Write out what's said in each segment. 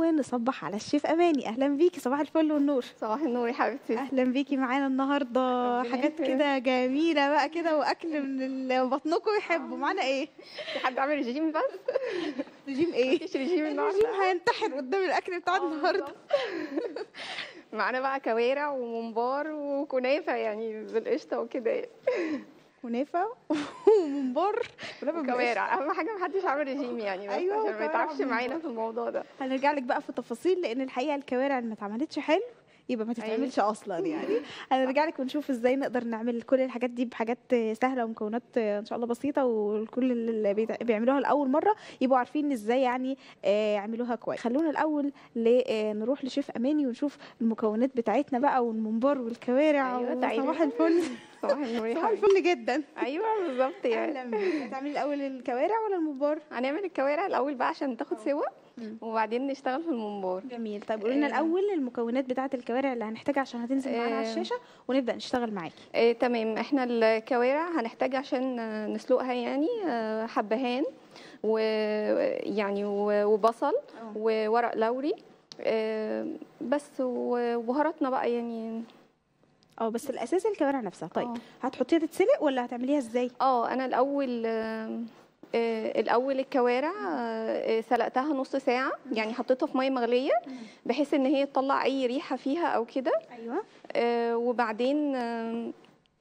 كمان نصبح على الشيف اماني اهلا بيكي صباح الفل والنور صباح النور يا حبيبتي اهلا بيكي معانا النهارده ربنا حاجات يكرمك. كده جميله بقى كده واكل من اللي بطنكم يحبوا معانا ايه في حد عامل رجيم بس رجيم ايه مفيش رجيم الرجيم النهارده هينتحر قدام الاكل بتاع آه، النهارده بالظبط. معانا بقى كوارع وممبار وكنافه يعني بالقشطه وكده كنافه وممبار كنافة بالقشطة. وكوارع اهم حاجه محدش عامل رجيم يعني بس أيوة، عشان ما وكوارع يتعبش وممبار. معانا في الموضوع ده هنرجع لك بقى في التفاصيل لان الحقيقه الكوارع اللي ما اتعملتش حلو يبقى ما تتعملش اصلا يعني هنرجع لك ونشوف ازاي نقدر نعمل كل الحاجات دي بحاجات سهله ومكونات ان شاء الله بسيطه وكل اللي بيتع- بيعملوها لاول مره يبقوا عارفين ازاي يعني آه، يعملوها كويس خلونا الاول ل- آه، نروح لشيف اماني ونشوف المكونات بتاعتنا بقى والممبار والكوارع أيوة، تعالي. وصباح الفل صباح النور يا صباح حبيبتي الفل جدا ايوه بالظبط يعني اهلا بيك هتعملي الاول الكوارع ولا الممبار هنعمل الكوارع الاول بقى عشان تاخد سوا مم. وبعدين نشتغل في الممبار جميل طيب قولي لنا آه. الاول المكونات بتاعه الكوارع اللي هنحتاجها عشان هتنزل معانا على آه. الشاشه ونبدا نشتغل معاكي آه، تمام احنا الكوارع هنحتاج عشان آه، نسلقها يعني آه، حبهان ويعني وبصل آه. وورق لوري آه، بس وبهاراتنا بقى يعني اه بس الاساس الكوارع نفسها طيب آه. هتحطيها تتسلق ولا هتعمليها ازاي اه انا الاول آه، آه، الاول الكوارع آه، آه، سلقتها نص ساعه يعني حطيتها في ميه مغليه بحيث ان هي تطلع اي ريحه فيها او كده ايوه آه، وبعدين آه،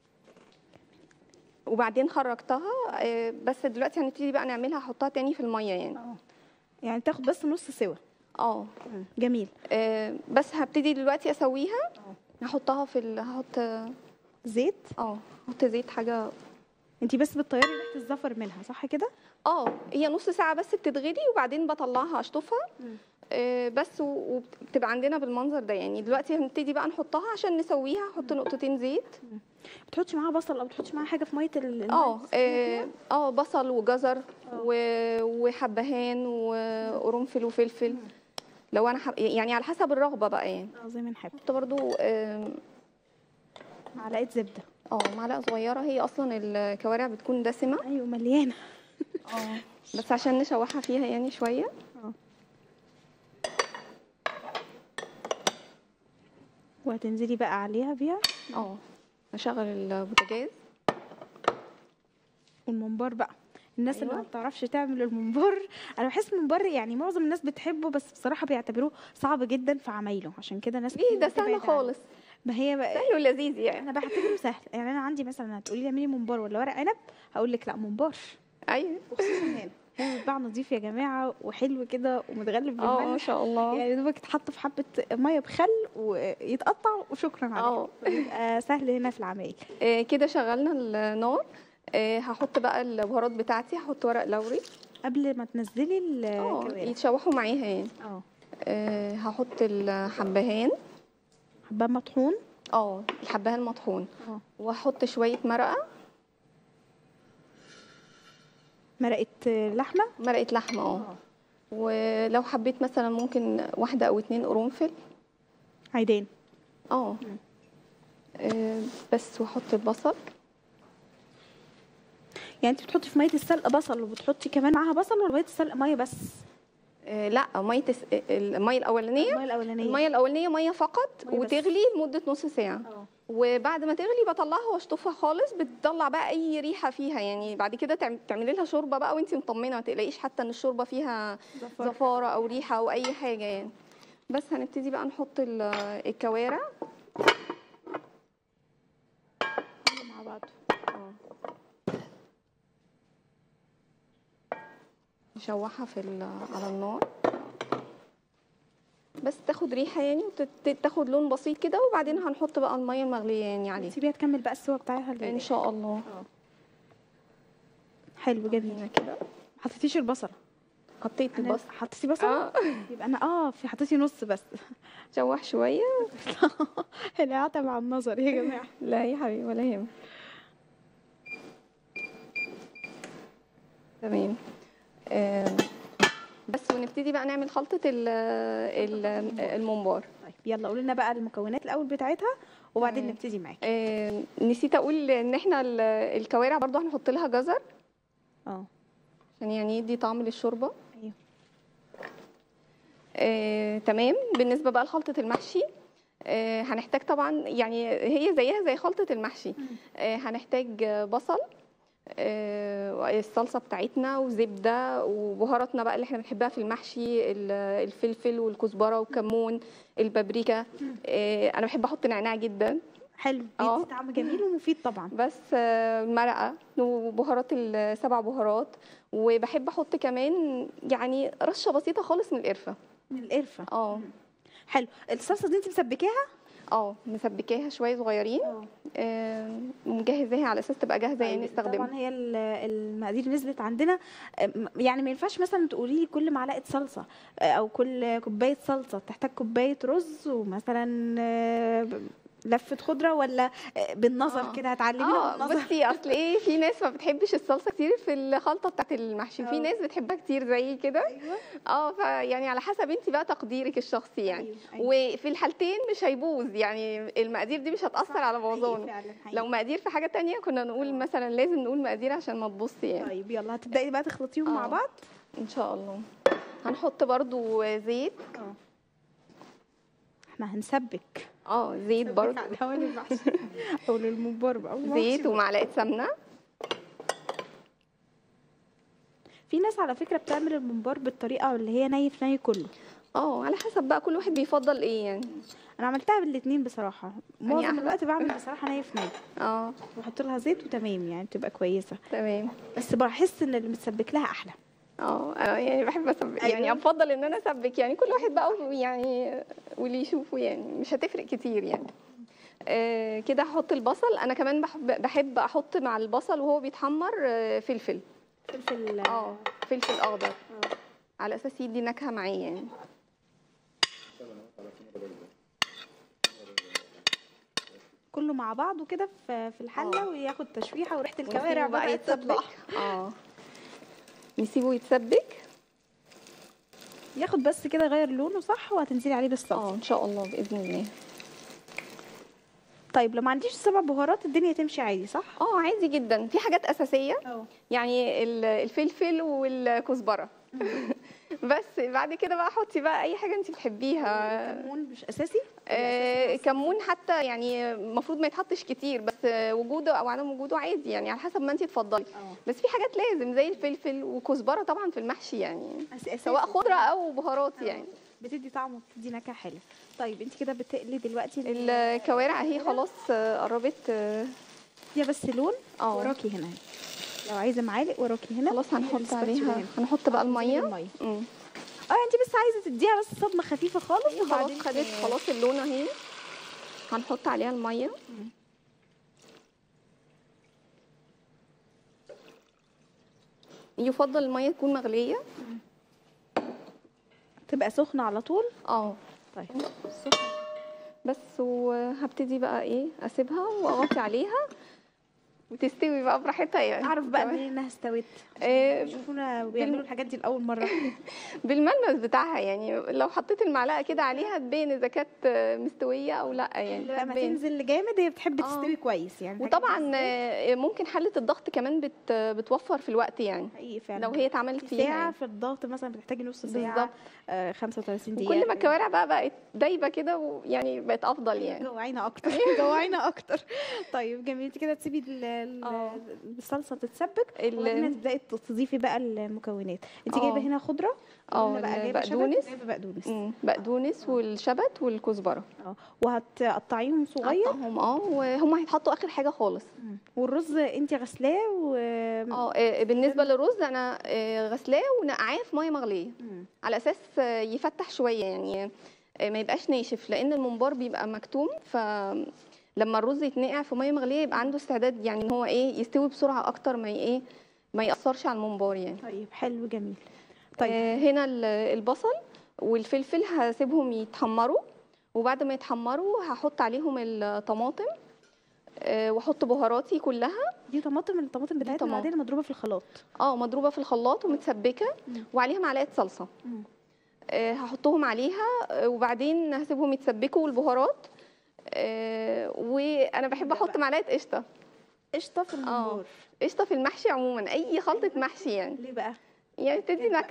وبعدين خرجتها آه، بس دلوقتي هنبتدي بقى نعملها احطها تاني في الميه يعني اه يعني تاخد بس نص سوا اه جميل آه، بس هبتدي دلوقتي اسويها هحطها في ال... هحط زيت اه هحط زيت حاجه انتي بس بتطيري ريحه الزفر منها صح كده اه هي نص ساعه بس بتتغلي وبعدين بطلعها اشطفها مم. آه، بس و- وبتبقى عندنا بالمنظر ده يعني دلوقتي هنبتدي بقى نحطها عشان نسويها احط نقطتين زيت بتحطي معاها بصل او بتحطي معاها حاجه في ميه ال- المية اه اللي اه بتسلقيها آه، بصل وجزر آه. و- وحبهان وقرنفل وفلفل لو انا حب... يعني على حسب الرغبه بقى يعني فيها؟ اه زي ما نحب احط برضو اه معلقه زبده آه، معلقه صغيره هي اصلا الكوارع بتكون دسمه ايوه مليانه اه بس عشان نشوحها فيها يعني شويه وهتنزلي بقى عليها بيها اه اشغل البوتاجاز والممبار بقى الناس اللي أيوة. ما بتعرفش تعمل الممبار انا بحس الممبار يعني معظم الناس بتحبه بس بصراحه بيعتبروه صعب جدا في عمايله عشان كده ناس ايه كتير ده بتبعد سهل عنه. خالص ما هي بقى سهل ولذيذ يعني انا بعتبره سهل يعني انا عندي مثلا هتقولي لي اعملي ممبار ولا ورق عنب هقول لك لا ممبار ايوه وخصوصا هنا هنا بيتباع نظيف يا جماعه وحلو كده ومتغلف اه ما بالملح شاء الله يعني دوبك يتحط في حبه ميه بخل ويتقطع وشكرا عليه اه بيبقى سهل هنا في العمايل آه، كده شغلنا النار آه، هحط بقى البهارات بتاعتي هحط ورق لوري قبل ما تنزلي اه الكوارع يتشوحوا معاها يعني اه آه، هحط الحبهان حبه مطحون اه الحبهان مطحون اه واحط شويه مرقه مرقه لحمه مرقه لحمه اه ولو حبيت مثلا ممكن واحده او اتنين قرنفل عيدان اه آه، بس واحط البصل يعني انت بتحطي في ميه السلق بصل وبتحطي كمان معاها بصل ولا ميه السلق ميه بس آه، لا ميه الس- الميه الاولانيه الميه الاولانيه الميه الاولانيه ميه فقط مية بس. وتغلي لمده نص ساعه اه وبعد ما تغلي بطلعها واشطفها خالص بتطلع بقى اي ريحه فيها يعني بعد كده تعم- تعملي لها شوربه بقى وانت مطمنه ما تقلقيش حتى ان الشوربه فيها زفر. زفاره او ريحه او اي حاجه يعني بس هنبتدي بقى نحط ال- الكوارع مع بعض اه. نشوحها في ال- على النار بس تاخد ريحه يعني وتاخد لون بسيط كده وبعدين هنحط بقى الميه المغليه يعني عليه سيبيها تكمل بقى السوا بتاعها ان اللي شاء الله حلو جميل هنا كده ما حطيتيش البصل حطيت أنا- البصل حطيتي بصل اه يبقى انا اه في حطيتي نص بس شوح شويه العتب مع النظر يا جماعه لا يا حبيبي ولا يهمك تمام آم، بس ونبتدي بقى نعمل خلطة ال- ال- الممبار طيب يلا قولي لنا بقى المكونات الاول بتاعتها وبعدين تمام. نبتدي معاكي آم، نسيت اقول ان احنا ال- الكوارع برضو هنحط لها جزر اه عشان يعني يدي طعم للشوربة ايوه آه، تمام بالنسبه بقى لخلطه المحشي آه، هنحتاج طبعا يعني هي زيها زي خلطه المحشي آه، هنحتاج بصل آه، الصلصه بتاعتنا وزبده وبهاراتنا بقى اللي احنا بنحبها في المحشي ال- الفلفل والكزبره والكمون البابريكا آه، انا بحب احط نعناع جدا حلو اه. بيدي طعم جميل ومفيد طبعا بس آه، المرقه وبهارات السبع بهارات وبحب احط كمان يعني رشه بسيطه خالص من القرفه من القرفه اه حلو الصلصه دي انت مسبكاها اه مسبكاها شويه صغيرين آه، مجهزاها على اساس تبقى جاهزه يعني طبعا نستخدمها هي ال- المقادير نزلت عندنا أم، يعني ما ينفعش مثلا تقولي لي كل معلقه صلصه أه، او كل كوبايه صلصه تحتاج كوبايه رز ومثلا أه، ب- لفه خضره ولا أه، بالنظر آه. كده هتعلمينا اه بالنظر بصي اصل ايه في ناس ما بتحبش الصلصه كتير في الخلطه بتاعت المحشي اه. وفي ناس بتحبها كتير زي كده ايوه اه فيعني على حسب انت بقى تقديرك الشخصي يعني أيوة، أيوة. وفي الحالتين مش هيبوظ يعني المقادير دي مش هتاثر على حقيقي بوظانه فعلا، حقيقي. لو مقادير في حاجه تانية كنا نقول مثلا لازم نقول مقادير عشان ما تبص يعني طيب يلا هتبداي بقى تخلطيهم مع اه. بعض ان شاء الله هنحط برضو زيت اه احنا هنسبك اه زيت برضو على الهوان المحشي او للممبار بقى زيت ومعلقه سمنه في ناس على فكره بتعمل الممبار بالطريقه اللي هي ني في ني كله اه على حسب بقى كل واحد بيفضل ايه يعني انا عملتها بالاثنين بصراحه معظم أحلى؟ الوقت بعمل بصراحه ني في ني اه بحط لها زيت وتمام يعني بتبقى كويسه تمام بس بحس ان اللي متسبك لها احلى اه انا يعني بحب اسبك يعني أيوة. افضل ان انا اسبك يعني كل واحد بقى يعني واللي يشوفه يعني مش هتفرق كتير يعني آه كده هحط البصل انا كمان بحب بحب احط مع البصل وهو بيتحمر آه فلفل فلفل اه فلفل اخضر على اساس يدي نكهه معاه يعني كله مع بعضه كده في في الحله اه. وياخد تشويحه وريحه ونسيبه الكوارع بقى بدات يتسبك تطلع اه نسيبه يتسبك ياخد بس كده غير لونه صح وهتنزلي عليه اه بالصلصه ان شاء الله باذن الله طيب لو ما عنديش سبع بهارات الدنيا تمشي عادي صح اه عادي جدا في حاجات اساسيه اه يعني ال- الفلفل والكزبره بس بعد كده بقى حطي بقى اي حاجه انت بتحبيها كمون مش اساسي آه كمون حتى يعني المفروض ما يتحطش كتير بس آه، وجوده او عدم وجوده عادي يعني على حسب ما انت تفضلي اه بس في حاجات لازم زي الفلفل وكزبره طبعا في المحشي يعني أساسي. سواء خضره او بهارات اه. يعني بتدي طعم وبتدي نكهه حلوه طيب انت كده بتقلي دلوقتي ال- الكوارع اهي خلاص آه، قربت اه يا بس لون آه. وراكي هنا لو عايزه معالق وراكي هنا خلاص هنحط السباتشولا عليها هنا. هنحط بقى هتنزلي الميه بالمية. مم. اه انت بس عايزه تديها بس صدمه خفيفه خالص خلاص وبعدين خدت ت- خلاص اللون اهي هنحط عليها الميه يفضل الميه تكون مغليه تبقى سخنه على طول اه طيب بس وهبتدي بقى ايه اسيبها واغطي عليها وتستوي بقى براحتها يعني اعرف بقى تمام. منين انها استوت آه، شوفونا بيعملوا الحاجات دي لاول مره بالملمس بتاعها يعني لو حطيت المعلقه كده عليها تبين اذا كانت مستويه او لا يعني لما هتبين. تنزل جامد هي بتحب آه. تستوي كويس يعني الحاجة وطبعا دي آه، ممكن حله الضغط كمان بت بتوفر في الوقت يعني حقيقي فعلا لو هي اتعملت في فيها ساعه يعني. في الضغط مثلا بتحتاجي نص ساعه بالظبط. آه 35 دقيقه وكل ما الكوارع بقى بقت دايبه كده ويعني بقت افضل يعني جوعينا اكتر جوعينا اكتر طيب جميل انت كده تسيبي ال- ال- آه. الصلصه تتسبك ال- وبعدين تبداي تضيفي بقى المكونات انت آه. جايبه هنا خضره اه قلنا بقى جايبه شبت البقدونس. وجايبه بقدونس مم، بقدونس والشبت والكزبره اه وهتقطعيهم صغير قطعهم اه وهم هيتحطوا اخر حاجه خالص مم. والرز انت غسلاه و اه آه، بالنسبه للرز انا آه، غسلاه ونقعاه في ميه مغليه مم. على اساس آه، يفتح شويه يعني آه، ما يبقاش ناشف لان الممبار بيبقى مكتوم ف لما الرز يتنقع في ميه مغليه يبقى عنده استعداد يعني ان هو ايه يستوي بسرعه اكتر ما ي- ايه ما ياثرش على الممبار يعني طيب حلو جميل طيب طيب آه هنا ال- البصل والفلفل هسيبهم يتحمروا وبعد ما يتحمروا هحط عليهم الطماطم آه واحط بهاراتي كلها دي طماطم الطماطم بتاعتنا طماطم. العاديه مضروبه في الخلاط اه مضروبه في الخلاط ومتسبكه مم. وعليها معلقه صلصه مم. آه، هحطهم عليها آه، وبعدين هسيبهم يتسبكوا والبهارات آه، وانا بحب نبدأ احط بقى. معلقه قشطه قشطه في الممبار قشطه في المحشي عموما اي خلطه محشي يعني ليه بقى يعني تدي بجد بقى. نكهه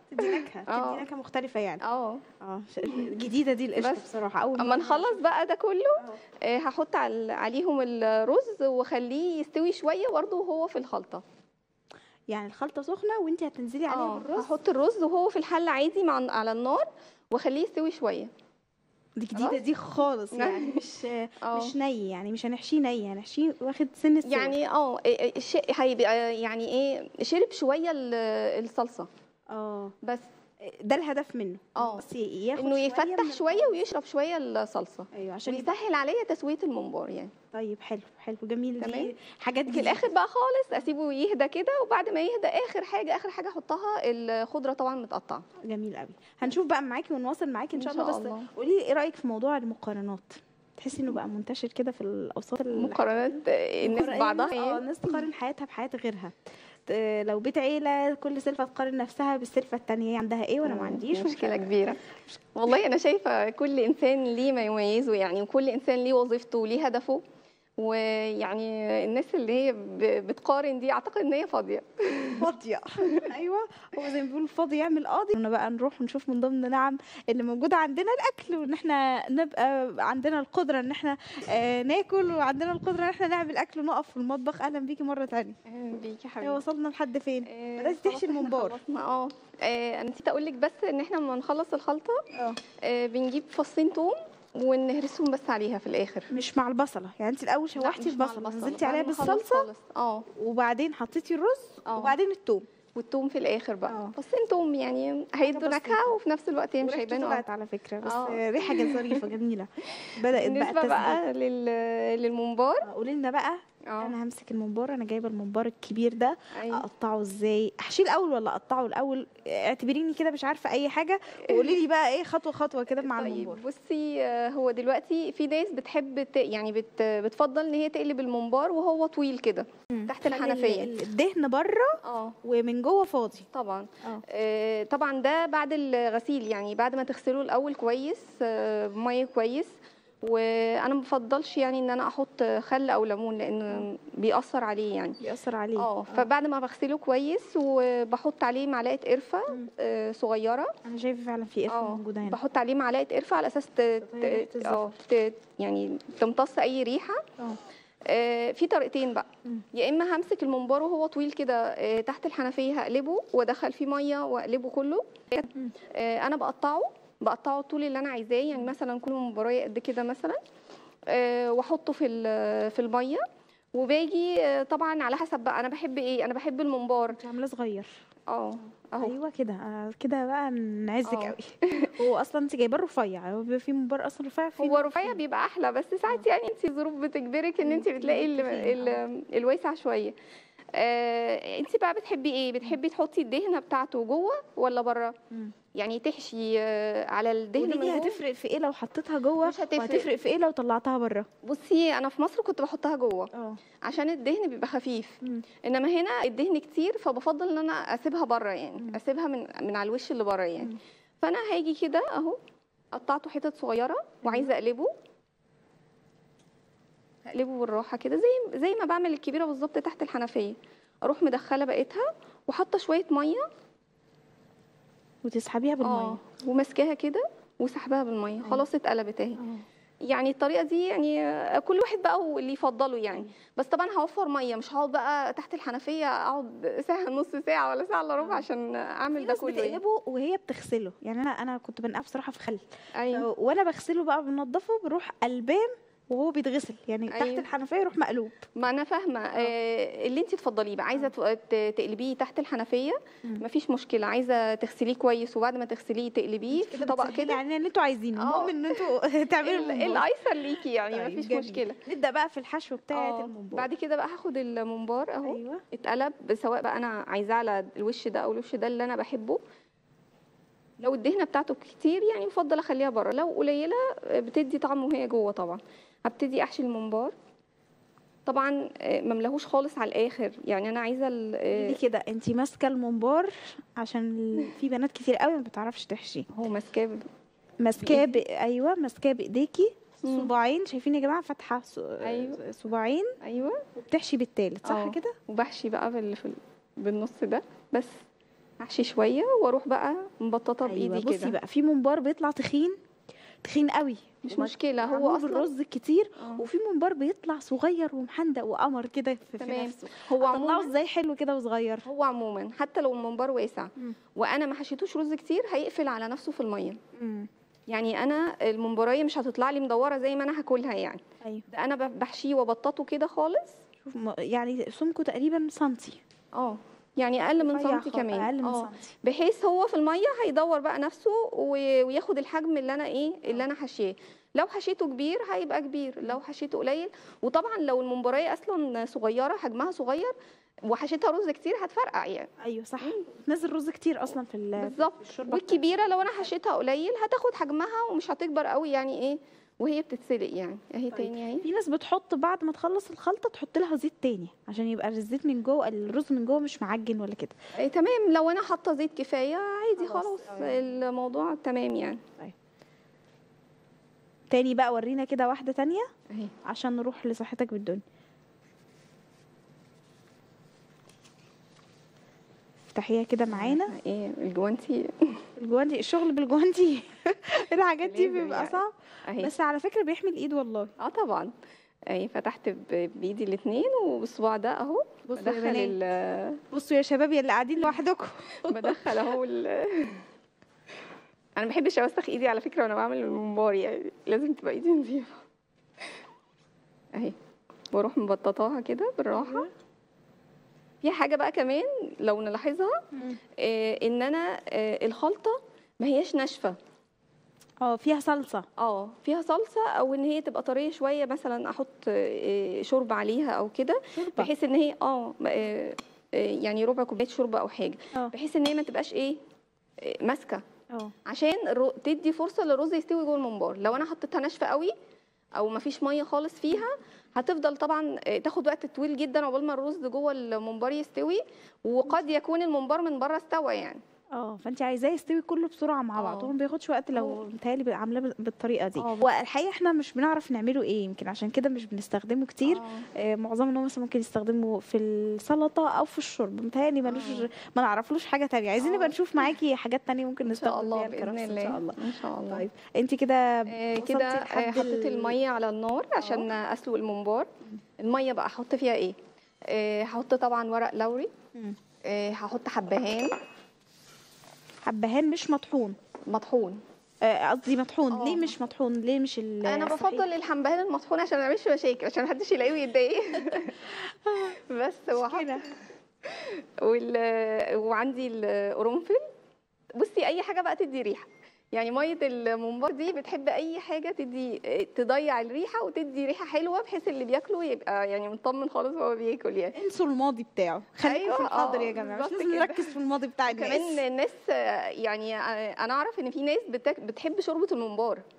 تدي نكهه آه. تدي نكهه مختلفه يعني اه اه ش- جديده دي القشطه بس. بصراحه اول اما مرة نخلص بقى ده كله آه. آه، هحط على- عليهم الرز واخليه يستوي شويه برضه وهو في الخلطه يعني الخلطه سخنه وانت هتنزلي عليها اه بالرز هحط الرز وهو في الحله عادي مع على النار واخليه يستوي شويه دي جديده خلاص؟ دي خالص نعم. يعني مش اه مش ني يعني مش هنحشيه ني هنحشيه واخد سن السوا يعني اه إيه- الشيء هيبقى يعني ايه شرب شويه ال- الصلصه اه بس ده الهدف منه اه بس ياخد انه شوية يفتح من شويه الخلطة. ويشرب شويه الصلصه ايوه عشان يبقى ويسهل عليا تسويه الممبار يعني طيب حلو حلو جميل تمام. دي حاجات في جديدة. الاخر بقى خالص اسيبه يهدى كده وبعد ما يهدى اخر حاجه اخر حاجه احطها الخضره طبعا متقطعه جميل قوي هنشوف بقى معاكي ونواصل معاكي ان إن شاء شاء الله بس الله. قولي لي ايه رايك في موضوع المقارنات تحسي انه بقى منتشر كده في الاوساط ال- مقارنات الناس مقارنة- بعضها اه يعني الناس تقارن حياتها بحياه غيرها ت- لو بيت عيله كل سلفه تقارن نفسها بالسلفه التانية هي عندها ايه وانا ما عنديش مشكله كبيره والله انا شايفه كل انسان ليه ما يميزه يعني وكل انسان ليه وظيفته وليه هدفه ويعني الناس اللي هي ب- بتقارن دي اعتقد ان هي فاضيه فاضيه ايوه هو زي ما بيقولوا الفاضي يعمل قاضي قلنا بقى نروح ونشوف من ضمن نعم اللي موجوده عندنا الاكل وان احنا نبقى عندنا القدره ان احنا آه ناكل وعندنا القدره ان احنا نعمل اكل ونقف في المطبخ اهلا بيكي مره تانية بيكي يا آه، حبيبي وصلنا لحد فين آه، بدأتي خلاص تحشي إحنا الممبار. خلصنا. اه آه، انا نسيت اقول لك بس ان احنا لما نخلص الخلطه اه آه، بنجيب فصين توم ونهرسهم بس عليها في الاخر مش مع البصله يعني انت الاول لا، شوحتي مش مع البصله البصل. نزلتي بعد عليها ما أخلص بالصلصه خالص. اه وبعدين حطيتي الرز اه وبعدين الثوم والثوم في الاخر اه. بقى فصين توم يعني هيدوا بسيطة. نكهه وفي نفس الوقت هي مش وريحته هيبانوا طلعت على فكره بس اه. ريحه كانت ظريفه جميله بدات بقى بالنسبه بقى لل... للممبار قولي لنا بقى اه انا همسك الممبار انا جايبه الممبار الكبير ده أيوة. اقطعه ازاي احشيه الاول ولا اقطعه الاول اعتبريني كده مش عارفه اي حاجه وقولي لي بقى ايه خطوه خطوه كده مع طيب الممبار بصي آه، هو دلوقتي في ناس بتحب ت... يعني بت... بتفضل ان هي تقلب الممبار وهو طويل كده تحت خلي الحنفيه ال- الدهن بره اه ومن جوه فاضي طبعا اه آه، طبعا ده بعد الغسيل يعني بعد ما تغسله الاول كويس آه، بميه كويس وانا ما بفضلش يعني ان انا احط خل او ليمون لان بيأثر عليه يعني بيأثر عليه اه فبعد ما بغسله كويس وبحط عليه معلقه قرفه مم. آه، صغيره انا شايفه فعلا في قرفه اه موجوده هنا بحط عليه معلقه قرفه على اساس ت... تطهي ريحة ت... الزفر. اه ت... يعني تمتص اي ريحه اه آه، في طريقتين بقى مم. يا اما همسك الممبار وهو طويل كده آه، تحت الحنفيه هقلبه وادخل فيه ميه واقلبه كله مم. آه، انا بقطعه بقطعه الطول اللي انا عايزاه يعني مثلا كل ممبرايه قد كده مثلا آه، واحطه في ال- في الميه وباجي آه، طبعا على حسب بقى انا بحب ايه انا بحب الممبار انت عاملاه صغير اه اهو ايوه كده آه، كده بقى نعزك اه. قوي هو اصلا انت جايباه رفيع هو بيبقى في ممبار اصلا رفيع في هو رفيع بيبقى احلى بس ساعات يعني انت الظروف بتجبرك ان انت بتلاقي ال- متفقين، ال- الواسع شويه آه انت بقى بتحبي ايه بتحبي تحطي الدهنه بتاعته جوه ولا بره مم. يعني تحشي آه على الدهن ودي من دي جوه هتفرق في ايه لو حطيتها جوه مش هتفرق. وهتفرق في ايه لو طلعتها بره بصي انا في مصر كنت بحطها جوه اه عشان الدهن بيبقى خفيف مم. انما هنا الدهن كتير فبفضل ان انا اسيبها بره يعني مم. اسيبها من من على الوش اللي بره يعني مم. فانا هاجي كده اهو قطعته حتت صغيره وعايزه اقلبه هقلبه بالراحه كده زي زي ما بعمل الكبيره بالظبط تحت الحنفيه اروح مدخله بقيتها وحاطه شويه ميه وتسحبيها بالميه اه وماسكاها كده وسحبها بالميه خلاص اتقلبت اهي اه يعني الطريقه دي يعني آه، كل واحد بقى واللي يفضله يعني بس طبعا هوفر ميه مش هقعد بقى تحت الحنفيه اقعد ساعه نص ساعه ولا ساعه الا ربع عشان في اعمل ده ناس كله يعني. بتقلبه وهي بتغسله يعني انا انا كنت بنقع بصراحه في خل ايوه وانا بغسله بقى بنضفه بروح قلبان وهو بيتغسل يعني تحت أيوة. الحنفيه يروح مقلوب ما انا فاهمه آه، اللي انت تفضليه بقى عايزه ت- ت- تقلبيه تحت الحنفيه مم. مفيش مشكله عايزه تغسليه كويس وبعد ما تغسليه تقلبيه في طبق بتسهلي كده يعني اللي انتوا عايزينه اه. المهم ان انتوا تعملوا ال- الممبار. الايسر ليكي يعني طيب، مفيش جميل. مشكله نبدا بقى في الحشو بتاعه اه الممبار بعد كده بقى هاخد الممبار اهو ايوه اتقلب سواء بقى انا عايزاه على الوش ده او الوش ده اللي انا بحبه لو الدهنه بتاعته كتير يعني بفضل اخليها بره لو قليله بتدي طعم وهي جوه طبعا هبتدي احشي الممبار طبعا آه، مملهوش خالص على الاخر يعني انا عايزه ال- دي آه، كده انت ماسكه الممبار عشان ال- في بنات كتير قوي ما بتعرفش تحشي هو ماسكاه ب- ماسكاه ب... ايوه ماسكاه بايديكي مم. صباعين شايفين يا جماعه فاتحه ص- أيوة. صباعين ايوه وبتحشي بالتالت صح اه. كده وبحشي بقى بال... في ال- بالنص ده بس احشي شويه واروح بقى مبططه ايوه بايدي بصي كده بقى في ممبار بيطلع تخين تخين قوي مش مشكله هو معمول اصلا بالرز كتير آه. وفي ممبار بيطلع صغير ومحندق وقمر كده في, في تمام. نفسه هو طلعه عموما ازاي حلو كده وصغير هو عموما حتى لو الممبار واسع مم. وانا ما حشيتوش رز كتير هيقفل على نفسه في الميه امم يعني انا الممبرايه مش هتطلع لي مدوره زي ما انا هاكلها يعني ايوه ده انا ب- بحشيه وبططه كده خالص شوف م- يعني سمكه تقريبا سنتي اه يعني اقل من رفيع سنتي خالص، كمان اقل من اه سنتي بحيث هو في الميه هيدور بقى نفسه و- وياخد الحجم اللي انا ايه اللي انا حاشيه لو حشيته كبير هيبقى كبير لو حشيته قليل وطبعا لو الممبرايه اصلا صغيره حجمها صغير وحشيتها رز كتير هتفرقع يعني ايوه صح تنزل رز كتير اصلا في ال- بالظبط في الشوربه والكبيره لو انا حشيتها قليل هتاخد حجمها ومش هتكبر قوي يعني ايه وهي بتتسلق يعني اهي طيب. تاني اهي في ناس بتحط بعد ما تخلص الخلطه تحط لها زيت تاني عشان يبقى الزيت من جوه الرز من جوه مش معجن ولا كده إيه تمام لو انا حاطه زيت كفايه عادي خلاص، خلاص آه. الموضوع تمام يعني تاني بقى ورينا كده واحده تانية اهي عشان نروح لصحتك بالدنيا افتحيها كده معانا ايه الجوانتي الجوانتي الشغل بالجوانتي الحاجات دي لازم بيبقى يعني. صعب اهي بس على فكره بيحمي الايد والله اه طبعا اهي فتحت ب- بايدي الاثنين وبالصباع ده اهو بصوا يا بدخل بنات ال بصوا يا شباب يا اللي قاعدين لوحدكم بدخل اهو ال انا ما بحبش اوسخ ايدي على فكره وانا بعمل الممبار يعني لازم تبقى ايدي نظيفه اهي بروح مبططاها كده بالراحه في حاجه بقى كمان لو نلاحظها آه ان انا آه الخلطه ما هياش ناشفه اه فيها صلصه اه فيها صلصه او ان هي تبقى طريه شويه مثلا احط آه، شوربه عليها او كده شوربه بحيث ان هي اه آه، آه، يعني ربع كوبايه شوربه او حاجه اه بحيث ان هي ما تبقاش ايه آه، ماسكه اه عشان الرو- تدي فرصه للرز يستوي جوه الممبار لو انا حطيتها ناشفه قوي او ما فيش ميه خالص فيها هتفضل طبعا آه، تاخد وقت طويل جدا عقبال ما الرز جوه الممبار يستوي وقد يكون الممبار من بره استوى يعني اه فانت عايزاه يستوي كله بسرعه مع بعض اه. هو ما بياخدش وقت لو هو- متهيألي بقى عاملاه بال- بالطريقه دي اه. هو الحقيقه احنا مش بنعرف نعمله ايه يمكن عشان كده مش بنستخدمه كتير آه. آه، معظمنا مثلا ممكن يستخدمه في السلطه او في الشرب متهيألي ملوش اه. ما نعرفلوش حاجه تانية عايزين اه. نبقى نشوف معاكي حاجات تانية ممكن ان شاء نستخدم الله فيها باذن الكرفس الله ان شاء الله ان شاء الله طيب انت كده آه، وصلتي كده آه، لحد حطيت ال- الميه على النار عشان اسلق الممبار الميه بقى احط فيها ايه آه، هحط طبعا ورق لوري مم. آه، هحط حبهان حبهان مش مطحون مطحون آه، قصدي مطحون اه. ليه مش مطحون ليه مش ال- انا الصحيح؟ بفضل الحبهان المطحون عشان ما يعملش مشاكل عشان محدش يلاقيه ويتضايق بس وهحط كده وال... وعندي القرنفل بصي اي حاجه بقى تدي ريحه يعني ميه الممبار دي بتحب اي حاجه تدي تضيع الريحه وتدي ريحه حلوه بحيث اللي بياكله يبقى يعني مطمن خالص وهو بياكل يعني انسوا الماضي بتاعه خليكم أيوة، في الحاضر اه، يا جماعه مش بالظبط لازم كده. نركز في الماضي بتاع الناس كمان الناس يعني انا اعرف ان في ناس بتك... بتحب شوربه الممبار